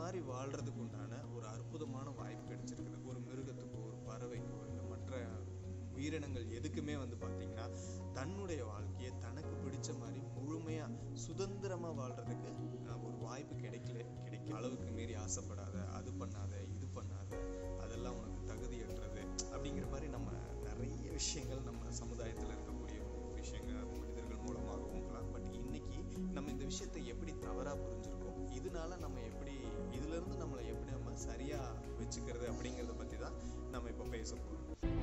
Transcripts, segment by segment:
மாதிரி வாழ்கிறதுக்கு உண்டான ஒரு அற்புதமான வாய்ப்பு கிடைச்சிருக்குது ஒரு மிருகத்துக்கோ ஒரு பறவைக்கோ இல்லை மற்ற உயிரினங்கள் எதுக்குமே வந்து பார்த்திங்கன்னா தன்னுடைய வாழ்க்கையை தனக்கு பிடிச்ச மாதிரி முழுமையாக சுதந்திரமாக வாழ்கிறதுக்கு அஹ், ஒரு வாய்ப்பு கிடைக்கல கிடைக்க அளவுக்கு மீறி ஆசைப்படாத அது பண்ணாத இது பண்ணாத அதெல்லாம் உனக்கு தகுதியற்றது அப்படிங்கிற மாதிரி நம்ம நிறைய விஷயங்கள் நம்ம சமுதாயத்தில் இருக்கக்கூடிய விஷயங்கள் மனிதர்கள் மூலமாகவும் இருக்கலாம் பட் இன்னைக்கு நம்ம இந்த விஷயத்தை எப்படி தவறாக புரிஞ்சிருக்கோம் இதனால நம்ம எப்படி இதிலிருந்து நம்மளை எப்படி நம்ம சரியாக வச்சுக்கிறது அப்படிங்கிறத பற்றி தான் நம்ம இப்போ பேச போகிறோம்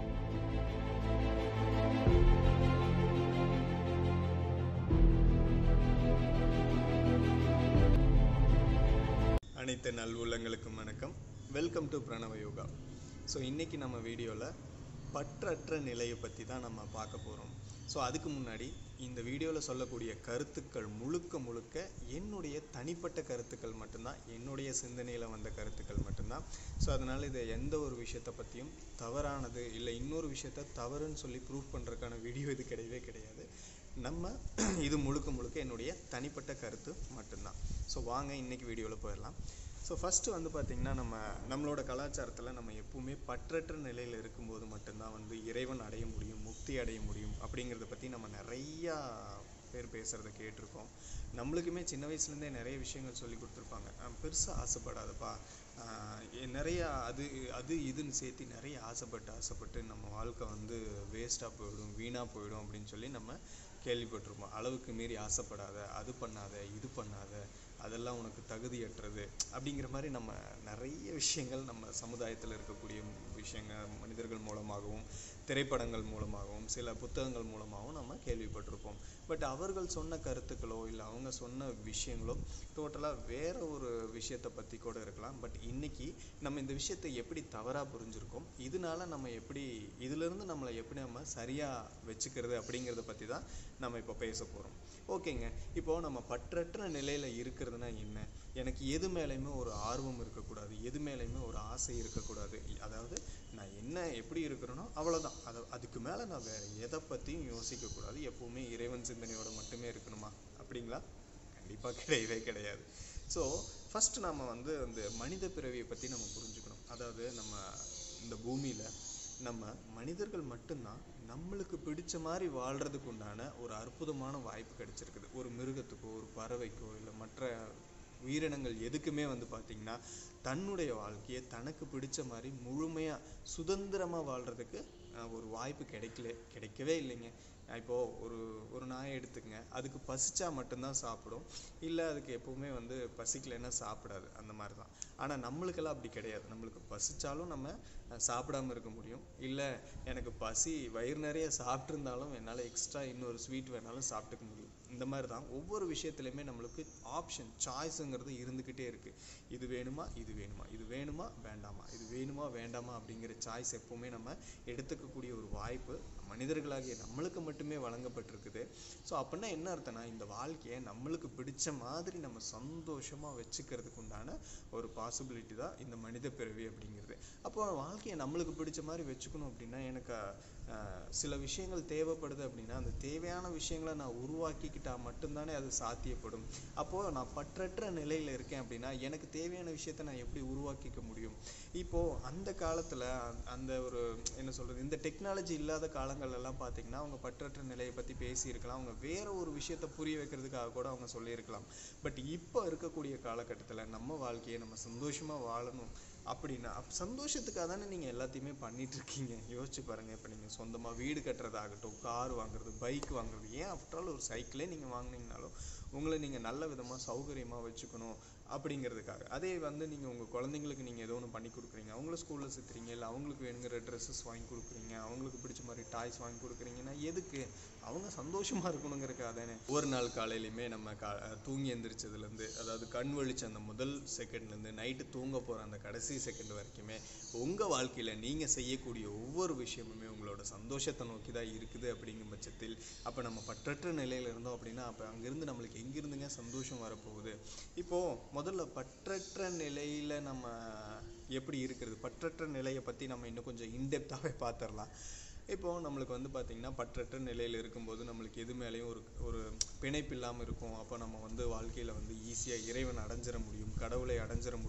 அனைத்து நல்வுள்ளங்களுக்கும் வணக்கம் வெல்கம் டு பிரணவ யோகா ஸோ இன்றைக்கி நம்ம வீடியோவில் பற்றற்ற நிலையை பற்றி தான் நம்ம பார்க்க போகிறோம் ஸோ அதுக்கு முன்னாடி இந்த வீடியோவில் சொல்லக்கூடிய கருத்துக்கள் முழுக்க முழுக்க என்னுடைய தனிப்பட்ட கருத்துக்கள் மட்டும்தான் என்னுடைய சிந்தனையில் வந்த கருத்துக்கள் மட்டும்தான் ஸோ அதனால் இதை எந்த ஒரு விஷயத்தை பற்றியும் தவறானது இல்லை இன்னொரு விஷயத்த தவறுன்னு சொல்லி ப்ரூவ் பண்ணுறதுக்கான வீடியோ இது கிடையவே கிடையாது நம்ம இது முழுக்க முழுக்க என்னுடைய தனிப்பட்ட கருத்து மட்டும்தான் ஸோ வாங்க இன்னைக்கு வீடியோவில் போயிடலாம் ஸோ ஃபஸ்ட்டு வந்து பார்த்திங்கன்னா நம்ம நம்மளோட கலாச்சாரத்தில் நம்ம எப்பவுமே பற்றற்ற நிலையில் இருக்கும்போது மட்டும்தான் வந்து இறைவன் அடைய முடியும் முக்தி அடைய முடியும் அப்படிங்கிறத பற்றி நம்ம நிறையா பேர் பேசுகிறத கேட்டிருக்கோம் நம்மளுக்குமே சின்ன வயசுலேருந்தே நிறைய விஷயங்கள் சொல்லி கொடுத்துருப்பாங்க பெருசாக ஆசைப்படாதப்பா ஆஹ் எ- நிறைய அது அது இதுன்னு சேர்த்து நிறைய ஆசைப்பட்டு ஆசைப்பட்டு நம்ம வாழ்க்கை வந்து வேஸ்ட்டாக போயிடும் வீணாக போயிடும் அப்படின்னு சொல்லி நம்ம கேள்விப்பட்டிருப்போம் அளவுக்கு மீறி ஆசைப்படாத அது பண்ணாத இது பண்ணாத அதெல்லாம் உனக்கு தகுதியற்றது அப்படிங்கிற மாதிரி நம்ம நிறைய விஷயங்கள் நம்ம சமுதாயத்தில் இருக்கக்கூடிய விஷயங்கள் மனிதர்கள் மூலமாகவும் திரைப்படங்கள் மூலமாகவும் சில புத்தகங்கள் மூலமாகவும் நம்ம கேள்விப்பட்டிருப்போம் பட் அவர்கள் சொன்ன கருத்துக்களோ இல்லை அவங்க சொன்ன விஷயங்களோ டோட்டலாக வேற ஒரு விஷயத்தை பற்றி கூட இருக்கலாம் பட் இன்னைக்கு நம்ம இந்த விஷயத்தை எப்படி தவறாக புரிஞ்சிருக்கோம் இதனால நம்ம எப்படி இதிலிருந்து நம்மளை எப்படி நம்ம சரியாக வச்சுக்கிறது அப்படிங்கிறத பற்றி தான் நம்ம இப்போ பேச போகிறோம் ஓகேங்க இப்போது நம்ம பற்றற்ற நிலையில் இருக்கிறதுனா என்ன எனக்கு எது மேலேயுமே ஒரு ஆர்வம் இருக்கக்கூடாது எது மேலேயுமே ஒரு ஆசை இருக்கக்கூடாது இ- அதாவது நான் என்ன எப்படி இருக்கிறேனோ அவ்வளோதான் அதை அதுக்கு மேலே நான் வேறு எதை பற்றியும் யோசிக்கக்கூடாது எப்போவுமே இறைவன் சிந்தனையோட மட்டுமே இருக்கணுமா அப்படிங்களா கண்டிப்பாக கிடையவே கிடையாது ஸோ ஃபஸ்ட்டு நம்ம வந்து அந்த மனித பிறவியை பற்றி நம்ம புரிஞ்சுக்கணும் அதாவது நம்ம இந்த பூமியில் நம்ம மனிதர்கள் மட்டும்தான் நம்மளுக்கு பிடிச்ச மாதிரி வாழ்கிறதுக்கு உண்டான ஒரு அற்புதமான வாய்ப்பு கிடைச்சிருக்குது ஒரு மிருகத்துக்கோ ஒரு பறவைக்கோ இல்லை மற்ற உயிரினங்கள் எதுக்குமே வந்து பார்த்திங்கன்னா தன்னுடைய வாழ்க்கையை தனக்கு பிடிச்ச மாதிரி முழுமையாக சுதந்திரமாக வாழ்கிறதுக்கு ஒரு வாய்ப்பு கிடைக்கல கிடைக்கவே இல்லைங்க இப்போது ஒரு ஒரு நாயை எடுத்துக்கங்க அதுக்கு பசிச்சா மட்டும்தான் சாப்பிடும் இல்லை அதுக்கு எப்பவுமே வந்து பசிக்கலைன்னா சாப்பிடாது அந்த மாதிரி தான் ஆனால் நம்மளுக்கெல்லாம் அப்படி கிடையாது நம்மளுக்கு பசிச்சாலும் நம்ம அஹ், சாப்பிடாம இருக்க முடியும் இல்லை எனக்கு பசி வயிறு நிறைய சாப்பிட்ருந்தாலும் என்னால் எக்ஸ்ட்ரா இன்னொரு ஸ்வீட் வேணாலும் சாப்பிட்டுக்க முடியும் இந்த மாதிரி தான் ஒவ்வொரு விஷயத்துலையுமே நம்மளுக்கு ஆப்ஷன் சாய்ஸுங்கிறது இருந்துக்கிட்டே இருக்குது இது வேணுமா இது வேணுமா இது வேணுமா வேண்டாமா இது வேணுமா வேண்டாமா அப்படிங்கிற சாய்ஸ் எப்பவுமே நம்ம எடுத்துக்கக்கூடிய ஒரு வாய்ப்பு மனிதர்களாகிய நம்மளுக்கு மட்டுமே வழங்கப்பட்டிருக்குது ஸோ அப்படின்னா என்ன அர்த்தம்னா இந்த வாழ்க்கையை நம்மளுக்கு பிடிச்ச மாதிரி நம்ம சந்தோஷமாக வச்சுக்கிறதுக்கு உண்டான ஒரு பாசிபிலிட்டி தான் இந்த மனித பிறவி அப்படிங்கிறது அப்போ வாழ்க்கையை நம்மளுக்கு பிடிச்ச மாதிரி வச்சுக்கணும் அப்படின்னா எனக்கு அஹ், சில விஷயங்கள் தேவைப்படுது அப்படின்னா அந்த தேவையான விஷயங்களை நான் உருவாக்கிக்கிட்டா மட்டும்தானே அது சாத்தியப்படும் அப்போது நான் பற்றற்ற நிலையில் இருக்கேன் அப்படின்னா எனக்கு தேவையான விஷயத்தை நான் எப்படி உருவாக்கிக்க முடியும் இப்போது அந்த காலத்தில் அந்த ஒரு என்ன சொல்கிறது இந்த டெக்னாலஜி இல்லாத காலங்கள் எல்லாம் பார்த்தீங்கன்னா அவங்க பற்றற்ற நிலையை பற்றி பேசியிருக்கலாம் அவங்க வேற ஒரு விஷயத்தை புரிய வைக்கிறதுக்காக கூட அவங்க சொல்லியிருக்கலாம் பட் இப்போ இருக்கக்கூடிய காலகட்டத்தில் நம்ம வாழ்க்கையை நம்ம சந்தோஷமாக வாழணும் அப்படின்னா அப்ப சந்தோஷத்துக்காக தானே நீங்கள் எல்லாத்தையுமே பண்ணிட்டு இருக்கீங்க யோசிச்சு பாருங்கள் இப்போ நீங்கள் சொந்தமாக வீடு கட்டுறதாகட்டும் கார் வாங்குறது பைக் வாங்குறது ஏன் ஆஃப்டர் ஆல் ஒரு சைக்கிளே நீங்கள் வாங்குனீங்கனாலும் உங்களை நீங்கள் நல்ல விதமாக சௌகரியமாக வச்சுக்கணும் அப்படிங்கிறதுக்காக அதே வந்து நீங்கள் உங்கள் குழந்தைங்களுக்கு நீங்கள் ஏதோ ஒன்று பண்ணி கொடுக்குறீங்க அவங்கள ஸ்கூலில் சேர்த்துறீங்க இல்லை அவங்களுக்கு வேணுங்கிற ட்ரெஸ்ஸஸ் வாங்கி கொடுக்குறீங்க அவங்களுக்கு பிடிச்ச மாதிரி டாய்ஸ் வாங்கி கொடுக்குறீங்கன்னா எதுக்கு அவங்க சந்தோஷமாக இருக்கணுங்கிறதுக்காக தானே ஒரு நாள் காலையிலையுமே நம்ம கா தூங்கி எந்திரிச்சதுலேருந்து அதாவது கண் வழிச்ச அந்த முதல் செகண்ட்லேருந்து நைட்டு தூங்க போகிற அந்த கடைசி செகண்ட் வரைக்குமே உங்கள் வாழ்க்கையில் நீங்கள் செய்யக்கூடிய ஒவ்வொரு விஷயமுமே உங்களோட சந்தோஷத்தை நோக்கி தான் இருக்குது அப்படிங்கும் பட்சத்தில் அப்போ நம்ம பற்றற்ற நிலையில் இருந்தோம் அப்படின்னா அப்போ அங்கேருந்து நம்மளுக்கு எங்கிருந்துங்க சந்தோஷம் வரப்போகுது இப்போது முதல்ல பற்றற்ற நிலையில் நம்ம எப்படி இருக்கிறது பற்றற்ற நிலையை பற்றி நம்ம இன்னும் கொஞ்சம் இன்டெப்த்தாகவே பார்த்துடலாம் இப்போது நம்மளுக்கு வந்து பார்த்திங்கன்னா பற்றற்ற நிலையில் இருக்கும்போது நம்மளுக்கு எது மேலேயும் ஒரு ஒரு பிணைப்பு இல்லாமல் இருக்கும் அப்போ நம்ம வந்து வாழ்க்கையில் வந்து ஈஸியாக இறைவன் அடைஞ்சிட முடியும் கடவுளை அடைஞ்சிட முடியும்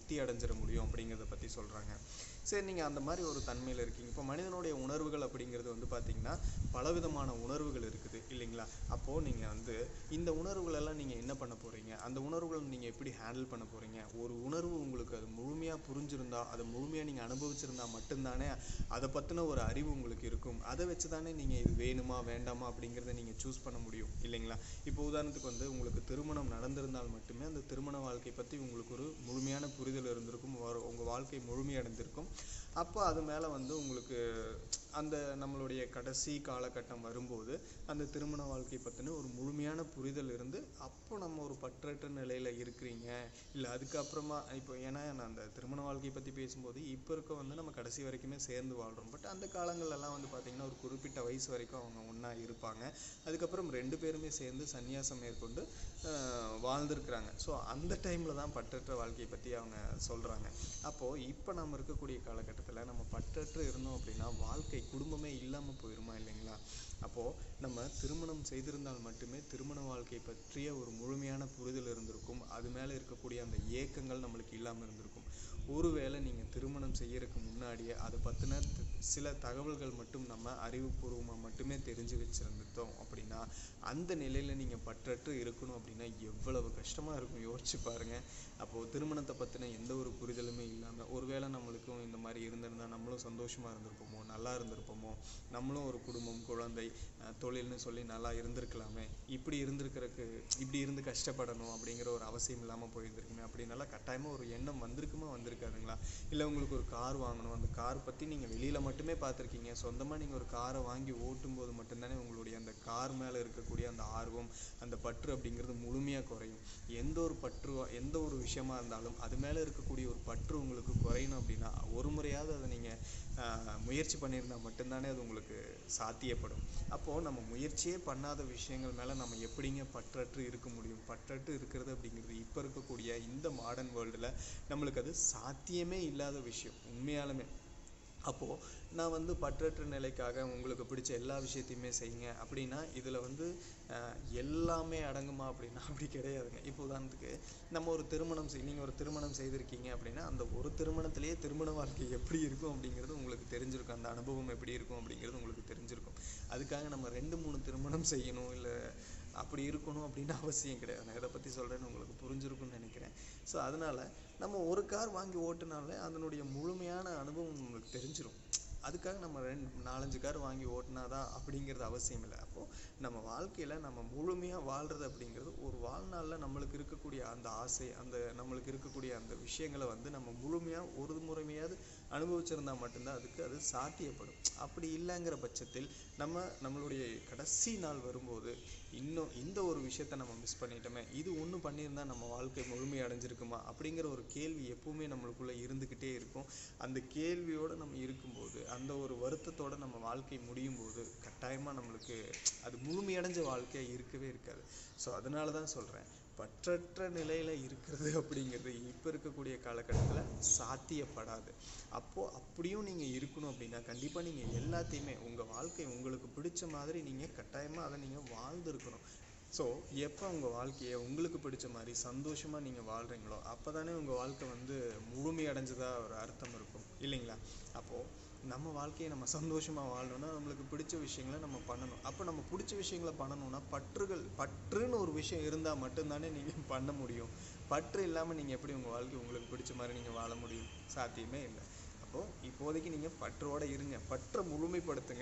சித்தி அடைஞ்சிட முடியும் அப்படிங்கிறத பற்றி சொல்கிறாங்க சரி நீங்கள் அந்த மாதிரி ஒரு தன்மையில் இருக்கீங்க இப்போ மனிதனுடைய உணர்வுகள் அப்படிங்கிறது வந்து பார்த்தீங்கன்னா பலவிதமான உணர்வுகள் இருக்குது இல்லைங்களா அப்போது நீங்கள் வந்து இந்த உணர்வுகளெல்லாம் நீங்கள் என்ன பண்ண போகிறீங்க அந்த உணர்வுகளை நீங்கள் எப்படி ஹேண்டில் பண்ண போகிறீங்க ஒரு உணர்வு உங்களுக்கு அது முழுமையாக புரிஞ்சிருந்தா அதை முழுமையாக நீங்கள் அனுபவிச்சிருந்தா மட்டும்தானே அதை பற்றின ஒரு அறிவு உங்களுக்கு இருக்கும் அதை வச்சு தானே நீங்கள் இது வேணுமா வேண்டாமா அப்படிங்கிறத நீங்கள் சூஸ் பண்ண முடியும் இல்லைங்களா இப்போ உதாரணத்துக்கு வந்து உங்களுக்கு திருமணம் நடந்திருந்தால் மட்டுமே அந்த திருமண வாழ்க்கை பற்றி உங்களுக்கு ஒரு முழுமையான புரிதல் இருந்திருக்கும் ஒரு- உங்க வாழ்க்கை முழுமையடைந்திருக்கும் அப்போ அது மேலே வந்து உங்களுக்கு அந்த நம்மளுடைய கடைசி காலகட்டம் வரும்போது அந்த திருமண வாழ்க்கை பற்றின ஒரு முழுமையான புரிதல் இருந்து அப்போ நம்ம ஒரு பற்றற்ற நிலையில் இருக்கிறீங்க இல்லை அதுக்கப்புறமா இப்போ ஏன்னா நான் அந்த திருமண வாழ்க்கை பற்றி பேசும்போது இப்போ இருக்க வந்து நம்ம கடைசி வரைக்குமே சேர்ந்து வாழ்கிறோம் பட் அந்த காலங்கள்லாம் வந்து பார்த்திங்கன்னா ஒரு குறிப்பிட்ட வயசு வரைக்கும் அவங்க ஒன்றா இருப்பாங்க அதுக்கப்புறம் ரெண்டு பேருமே சேர்ந்து சந்நியாசம் மேற்கொண்டு ஆஹ், வாழ்ந்திருக்கிறாங்க ஸோ அந்த டைமில் தான் பற்றற்ற வாழ்க்கையை பற்றி அவங்க சொல்கிறாங்க அப்போது இப்போ நம்ம இருக்கக்கூடிய காலகட்டத்தில் நம்ம பற்றற்று இருந்தோம் அப்படின்னா வாழ்க்கை குடும்பமே இல்லாமல் போயிருமா இல்லைங்களா அப்போது நம்ம திருமணம் செய்திருந்தால் மட்டுமே திருமண வாழ்க்கை பற்றிய ஒரு முழுமையான புரிதல் இருந்திருக்கும் அது மேலே இருக்கக்கூடிய அந்த ஏக்கங்கள் நம்மளுக்கு இல்லாமல் இருந்திருக்கும் ஒருவேளை நீங்கள் திருமணம் செய்யறதுக்கு முன்னாடியே அதை பற்றின சில தகவல்கள் மட்டும் நம்ம அறிவுபூர்வமாக மட்டுமே தெரிஞ்சு வச்சுருந்துட்டோம் அப்படின்னா அந்த நிலையில் நீங்கள் பற்றற்று இருக்கணும் அப்படின்னா எவ்வளவு கஷ்டமாக இருக்கும் யோசிச்சு பாருங்கள் அப்போது திருமணத்தை பற்றின எந்த ஒரு புரிதலுமே இல்லாமல் ஒருவேளை நம்மளுக்கும் இந்த மாதிரி இருந்திருந்தா நம்மளும் சந்தோஷமாக இருந்திருப்போமோ நல்லா இருந்திருப்போமோ நம்மளும் ஒரு குடும்பம் குழந்தை அஹ், தொழில்னு சொல்லி நல்லா இருந்திருக்கலாமே இப்படி இருந்திருக்கிறதுக்கு இப்படி இருந்து கஷ்டப்படணும் அப்படிங்கிற ஒரு அவசியம் இல்லாமல் போயிருந்திருக்குமே அப்படின்னால கட்டாயமாக ஒரு எண்ணம் வந்திருக்குமா வந்திருக்காதுங்களா இல்லை உங்களுக்கு ஒரு கார் வாங்கணும் அந்த கார் பற்றி நீங்கள் வெளியில் மட்டுமே பார்த்துருக்கீங்க சொந்தமாக நீங்கள் ஒரு காரை வாங்கி ஓட்டும்போது மட்டும்தானே உங்களுடைய அந்த கார் மேலே இருக்கக்கூடிய அந்த ஆர்வம் அந்த பற்று அப்படிங்கிறது முழுமையாக குறையும் எந்த ஒரு பற்று எந்த ஒரு விஷயமா இருந்தாலும் அது மேலே இருக்கக்கூடிய ஒரு பற்று உங்களுக்கு குறையணும் அப்படின்னா ஒரு முறையாவது அதை நீங்கள் முயற்சி பண்ணியிருந்தா மட்டும்தானே அது உங்களுக்கு சாத்தியப்படும் அப்போது நம்ம முயற்சியே பண்ணாத விஷயங்கள் மேலே நம்ம எப்படிங்க பற்றற்று இருக்க முடியும் பற்றற்று இருக்கிறது அப்படிங்கிறது இப்போ இருக்கக்கூடிய இந்த மாடர்ன் வேர்ல்டில் நம்மளுக்கு அது சாத்தியமே இல்லாத விஷயம் உண்மையாலுமே அப்போது நான் வந்து பற்றற்ற நிலைக்காக உங்களுக்கு பிடிச்ச எல்லா விஷயத்தையுமே செய்யுங்க அப்படின்னா இதில் வந்து அஹ், எல்லாமே அடங்குமா அப்படின்னா அப்படி கிடையாதுங்க இப்போ உதாரணத்துக்கு நம்ம ஒரு திருமணம் செய் நீங்கள் ஒரு திருமணம் செய்திருக்கீங்க அப்படின்னா அந்த ஒரு திருமணத்திலேயே திருமண வாழ்க்கை எப்படி இருக்கும் அப்படிங்கிறது உங்களுக்கு தெரிஞ்சிருக்கும் அந்த அனுபவம் எப்படி இருக்கும் அப்படிங்கிறது உங்களுக்கு தெரிஞ்சிருக்கும் அதுக்காக நம்ம ரெண்டு மூணு திருமணம் செய்யணும் இல்லை அப்படி இருக்கணும் அப்படின்னு அவசியம் கிடையாது நான் இதை பற்றி சொல்கிறேன்னு உங்களுக்கு புரிஞ்சிருக்கும்னு நினைக்கிறேன் ஸோ அதனால் நம்ம ஒரு கார் வாங்கி ஓட்டுனாலே அதனுடைய முழுமையான அனுபவம் நம்மளுக்கு தெரிஞ்சிரும் அதுக்காக நம்ம ரெண்டு நாலஞ்சு கார் வாங்கி ஓட்டினாதான் அப்படிங்கிறது அவசியம் இல்லை அப்போது நம்ம வாழ்க்கையில் நம்ம முழுமையாக வாழ்கிறது அப்படிங்கிறது ஒரு வாழ்நாளில் நம்மளுக்கு இருக்கக்கூடிய அந்த ஆசை அந்த நம்மளுக்கு இருக்கக்கூடிய அந்த விஷயங்களை வந்து நம்ம முழுமையாக ஒரு முறைமையாவது அனுபவிச்சிருந்தா மட்டும்தான் அதுக்கு அது சாத்தியப்படும் அப்படி இல்லைங்கிற பட்சத்தில் நம்ம நம்மளுடைய கடைசி நாள் வரும்போது இன்னும் இந்த ஒரு விஷயத்த நம்ம மிஸ் பண்ணிட்டோமே இது ஒன்று பண்ணியிருந்தா நம்ம வாழ்க்கை முழுமை அடைஞ்சிருக்குமா அப்படிங்கிற ஒரு கேள்வி எப்பவுமே நம்மளுக்குள்ள இருந்துக்கிட்டே இருக்கும் அந்த கேள்வியோட நம்ம இருக்கும்போது அந்த ஒரு வருத்தத்தோட நம்ம வாழ்க்கை முடியும் போது கட்டாயமாக நம்மளுக்கு அது முழுமையடைஞ்ச வாழ்க்கையாக இருக்கவே இருக்காது ஸோ அதனால தான் சொல்கிறேன் பற்றற்ற நிலையில் இருக்கிறது அப்படிங்கிறது இப்போ இருக்கக்கூடிய காலகட்டத்தில் சாத்தியப்படாது அப்போது அப்படியும் நீங்கள் இருக்கணும் அப்படின்னா கண்டிப்பாக நீங்கள் எல்லாத்தையுமே உங்கள் வாழ்க்கை உங்களுக்கு பிடிச்ச மாதிரி நீங்கள் கட்டாயமாக அதை நீங்கள் வாழ்ந்துருக்கணும் ஸோ எப்போ உங்கள் வாழ்க்கையை உங்களுக்கு பிடிச்ச மாதிரி சந்தோஷமாக நீங்கள் வாழ்கிறீங்களோ அப்போ தானே உங்கள் வாழ்க்கை வந்து முழுமையடைஞ்சதா ஒரு அர்த்தம் இருக்கும் இல்லைங்களா அப்போது நம்ம வாழ்க்கையை நம்ம சந்தோஷமாக வாழணும்னா நம்மளுக்கு பிடிச்ச விஷயங்களை நம்ம பண்ணணும் அப்போ நம்ம பிடிச்ச விஷயங்களை பண்ணணும்னா பற்றுகள் பற்றுன்னு ஒரு விஷயம் இருந்தால் மட்டும்தானே நீங்கள் பண்ண முடியும் பற்று இல்லாமல் நீங்கள் எப்படி உங்கள் வாழ்க்கை உங்களுக்கு பிடிச்ச மாதிரி நீங்கள் வாழ முடியும் சாத்தியமே இல்லை அப்போது இப்போதைக்கு நீங்கள் பற்றோட இருங்க பற்றை முழுமைப்படுத்துங்க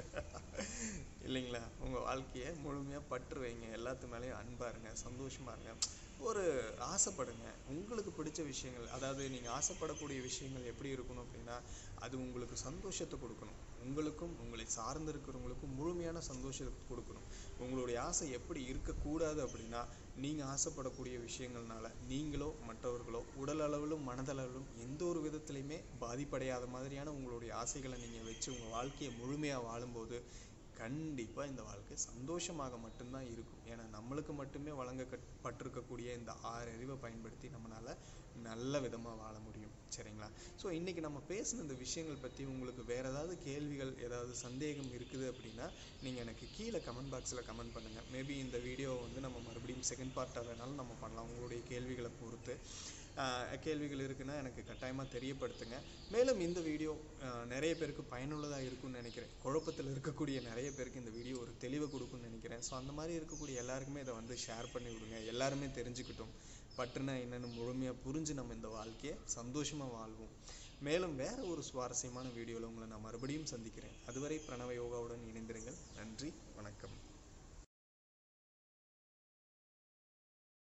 இல்லைங்களா உங்கள் வாழ்க்கையை முழுமையாக பற்று வைங்க எல்லாத்து மேலேயும் அன்பாக இருங்க சந்தோஷமாக இருங்க ஒரு ஆசைப்படுங்க உங்களுக்கு பிடிச்ச விஷயங்கள் அதாவது நீங்கள் ஆசைப்படக்கூடிய விஷயங்கள் எப்படி இருக்கணும் அப்படின்னா அது உங்களுக்கு சந்தோஷத்தை கொடுக்கணும் உங்களுக்கும் உங்களை சார்ந்து இருக்கிறவங்களுக்கும் முழுமையான சந்தோஷத்தை கொடுக்கணும் உங்களுடைய ஆசை எப்படி இருக்கக்கூடாது அப்படின்னா நீங்கள் ஆசைப்படக்கூடிய விஷயங்கள்னால நீங்களோ மற்றவர்களோ உடல் அளவிலும் மனதளவிலும் எந்த ஒரு விதத்துலையுமே பாதிப்படையாத மாதிரியான உங்களுடைய ஆசைகளை நீங்கள் வச்சு உங்கள் வாழ்க்கையை முழுமையாக வாழும்போது கண்டிப்பாக இந்த வாழ்க்கை சந்தோஷமாக மட்டும்தான் இருக்கும் ஏன்னா நம்மளுக்கு மட்டுமே வழங்கப்பட்டிருக்கக்கூடிய இந்த ஆறு அறிவை பயன்படுத்தி நம்மளால் நல்ல விதமாக வாழ முடியும் சரிங்களா ஸோ இன்றைக்கி நம்ம பேசின இந்த விஷயங்கள் பற்றி உங்களுக்கு வேறு ஏதாவது கேள்விகள் ஏதாவது சந்தேகம் இருக்குது அப்படின்னா நீங்கள் எனக்கு கீழே கமெண்ட் பாக்ஸில் கமெண்ட் பண்ணுங்கள் மேபி இந்த வீடியோ வந்து நம்ம மறுபடியும் செகண்ட் பார்ட்டாக வேணாலும் நம்ம பண்ணலாம் உங்களுடைய கேள்விகளை பொறுத்து ஆஹ் கேள்விகள் இருக்குன்னா எனக்கு கட்டாயமாக தெரியப்படுத்துங்க மேலும் இந்த வீடியோ ஆஹ் நிறைய பேருக்கு பயனுள்ளதாக இருக்கும்னு நினைக்கிறேன் குழப்பத்தில் இருக்கக்கூடிய நிறைய பேருக்கு இந்த வீடியோ ஒரு தெளிவை கொடுக்கும்னு நினைக்கிறேன் ஸோ அந்த மாதிரி இருக்கக்கூடிய எல்லாருக்குமே இதை வந்து ஷேர் பண்ணி விடுங்க எல்லாருமே தெரிஞ்சுக்கிட்டோம் பற்றுனா என்னென்னு முழுமையாக புரிஞ்சு நம்ம இந்த வாழ்க்கையை சந்தோஷமாக வாழ்வோம் மேலும் வேற ஒரு சுவாரஸ்யமான வீடியோவில் உங்களை நான் மறுபடியும் சந்திக்கிறேன் அதுவரை பிரணவ யோகாவுடன் இணைந்திருங்கள் நன்றி வணக்கம்